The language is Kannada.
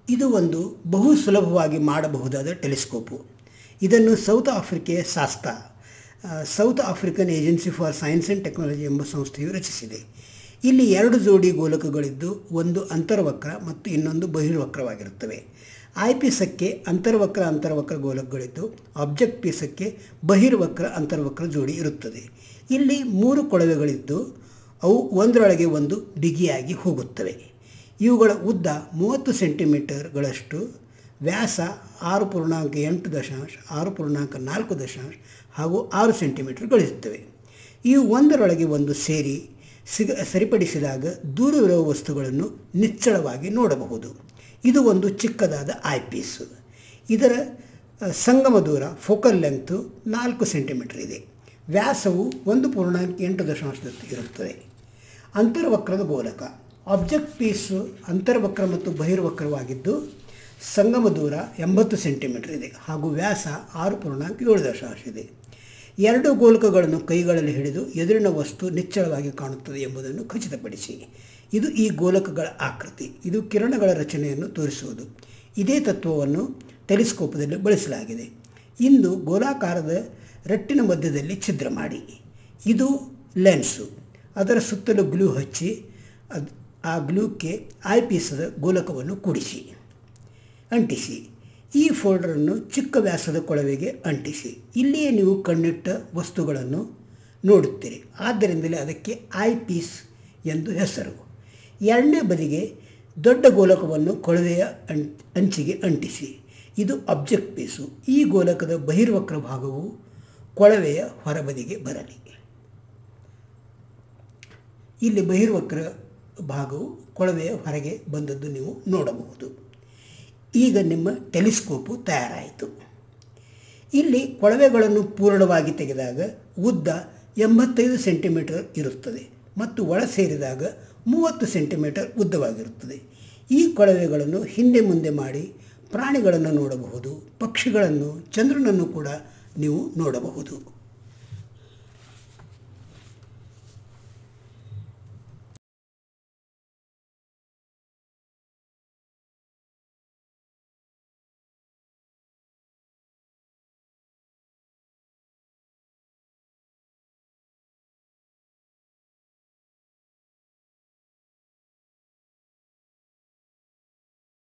ಇದು ಒಂದು ಬಹು ಸುಲಭವಾಗಿ ಮಾಡಬಹುದಾದ ಟೆಲಿಸ್ಕೋಪು ಇದನ್ನು ಸೌತ್ ಆಫ್ರಿಕೆಯ ಸಾಸ್ತಾ South African agency for science and technology ಎಂಬ ಸಂಸ್ಥೆಯು ರಚಿಸಿದೆ ಇಲ್ಲಿ ಎರಡು ಜೋಡಿ ಗೋಲಕಗಳಿದ್ದು ಒಂದು ಅಂತರ್ವಕ್ರ ಮತ್ತು ಇನ್ನೊಂದು ಬಹಿರ್ವಕ್ರವಾಗಿರುತ್ತವೆ ಐ ಪೀಸಕ್ಕೆ ಅಂತರ್ವಕ್ರ ಅಂತರ್ವಕ್ರ ಗೋಲಕಗಳಿದ್ದು ಆಬ್ಜೆಕ್ಟ್ ಪೀಸಕ್ಕೆ ಬಹಿರ್ವಕ್ರ ಅಂತರ್ವಕ್ರ ಜೋಡಿ ಇರುತ್ತದೆ ಇಲ್ಲಿ ಮೂರು ಕೊಳವೆಗಳಿದ್ದು ಅವು ಒಂದರೊಳಗೆ ಒಂದು ಬಿಗಿಯಾಗಿ ಹೋಗುತ್ತವೆ ಇವುಗಳ ಉದ್ದ ಮೂವತ್ತು ಸೆಂಟಿಮೀಟರ್ಗಳಷ್ಟು ವ್ಯಾಸ ಆರು ಪೂರ್ಣಾಂಕ ಎಂಟು ದಶಾಂಶ ಆರು ಪೂರ್ಣಾಂಕ ನಾಲ್ಕು ದಶಾಂಶ ಹಾಗೂ ಆರು ಸೆಂಟಿಮೀಟರ್ಗಳಿರುತ್ತವೆ ಇವು ಒಂದರೊಳಗೆ ಒಂದು ಸೇರಿ ಸಿಗ ಸರಿಪಡಿಸಿದಾಗ ದೂರವಿರುವ ವಸ್ತುಗಳನ್ನು ನಿಚ್ಚಳವಾಗಿ ನೋಡಬಹುದು ಇದು ಒಂದು ಚಿಕ್ಕದಾದ ಐ ಪೀಸು ಇದರ ಸಂಗಮ ದೂರ ಫೋಕಲ್ ಲೆಂಗ್ತು ನಾಲ್ಕು ಸೆಂಟಿಮೀಟರ್ ಇದೆ ವ್ಯಾಸವು ಒಂದು ಪೂರ್ಣಾಂಕ ಎಂಟು ದಶಾಂಶದಷ್ಟು ಇರುತ್ತದೆ ಅಂತರ್ವಕ್ರದ ಗೋಲಕ ಆಬ್ಜೆಕ್ಟ್ ಪೀಸು ಅಂತರ್ವಕ್ರ ಮತ್ತು ಬಹಿರ್ವಕ್ರವಾಗಿದ್ದು ಸಂಗಮ ದೂರ ಎಂಬತ್ತು ಸೆಂಟಿಮೀಟರ್ ಇದೆ ಹಾಗೂ ವ್ಯಾಸ ಆರು ಪೂರ್ಣಾಂಕ ಏಳು ದಶಾಂಶ ಇದೆ ಎರಡು ಗೋಲಕಗಳನ್ನು ಕೈಗಳಲ್ಲಿ ಹಿಡಿದು ಎದುರಿನ ವಸ್ತು ನಿಚ್ಚಳವಾಗಿ ಕಾಣುತ್ತದೆ ಎಂಬುದನ್ನು ಖಚಿತಪಡಿಸಿ ಇದು ಈ ಗೋಲಕಗಳ ಆಕೃತಿ ಇದು ಕಿರಣಗಳ ರಚನೆಯನ್ನು ತೋರಿಸುವುದು ಇದೇ ತತ್ವವನ್ನು ಟೆಲಿಸ್ಕೋಪದಲ್ಲಿ ಬಳಸಲಾಗಿದೆ ಇಂದು ಗೋಲಾಕಾರದ ರಟ್ಟಿನ ಮಧ್ಯದಲ್ಲಿ ಛಿದ್ರ ಮಾಡಿ ಇದು ಲೆನ್ಸು ಅದರ ಸುತ್ತಲೂ ಗ್ಲೂ ಹಚ್ಚಿ ಅದು ಆ ಗ್ಲೂಕ್ಕೆ ಐ ಪೀಸದ ಗೋಲಕವನ್ನು ಕೂಡಿಸಿ ಅಂಟಿಸಿ ಈ ಫೋಲ್ಡರನ್ನು ಚಿಕ್ಕ ವ್ಯಾಸದ ಕೊಳವೆಗೆ ಅಂಟಿಸಿ ಇಲ್ಲಿಯೇ ನೀವು ಕಣ್ಣಿಟ್ಟ ವಸ್ತುಗಳನ್ನು ನೋಡುತ್ತೀರಿ ಆದ್ದರಿಂದಲೇ ಅದಕ್ಕೆ ಐ ಪೀಸ್ ಎಂದು ಹೆಸರು ಎರಡನೇ ಬದಿಗೆ ದೊಡ್ಡ ಗೋಲಕವನ್ನು ಕೊಳವೆಯ ಅಂ ಅಂಚಿಗೆ ಅಂಟಿಸಿ ಇದು ಅಬ್ಜೆಕ್ಟ್ ಪೀಸು ಈ ಗೋಲಕದ ಬಹಿರ್ವಕ್ರ ಭಾಗವು ಕೊಳವೆಯ ಹೊರಬದಿಗೆ ಬರಲಿ ಇಲ್ಲಿ ಬಹಿರ್ವಕ್ರ ಭಾಗವು ಕೊಳವೆಯ ಹೊರಗೆ ಬಂದದ್ದು ನೀವು ನೋಡಬಹುದು ಈಗ ನಿಮ್ಮ ಟೆಲಿಸ್ಕೋಪು ತಯಾರಾಯಿತು ಇಲ್ಲಿ ಕೊಳವೆಗಳನ್ನು ಪೂರ್ಣವಾಗಿ ತೆಗೆದಾಗ ಉದ್ದ ಎಂಬತ್ತೈದು ಸೆಂಟಿಮೀಟರ್ ಇರುತ್ತದೆ ಮತ್ತು ಒಳ ಸೇರಿದಾಗ ಮೂವತ್ತು ಸೆಂಟಿಮೀಟರ್ ಉದ್ದವಾಗಿರುತ್ತದೆ ಈ ಕೊಳವೆಗಳನ್ನು ಹಿಂದೆ ಮುಂದೆ ಮಾಡಿ ಪ್ರಾಣಿಗಳನ್ನು ನೋಡಬಹುದು ಪಕ್ಷಿಗಳನ್ನು ಚಂದ್ರನನ್ನು ಕೂಡ ನೀವು ನೋಡಬಹುದು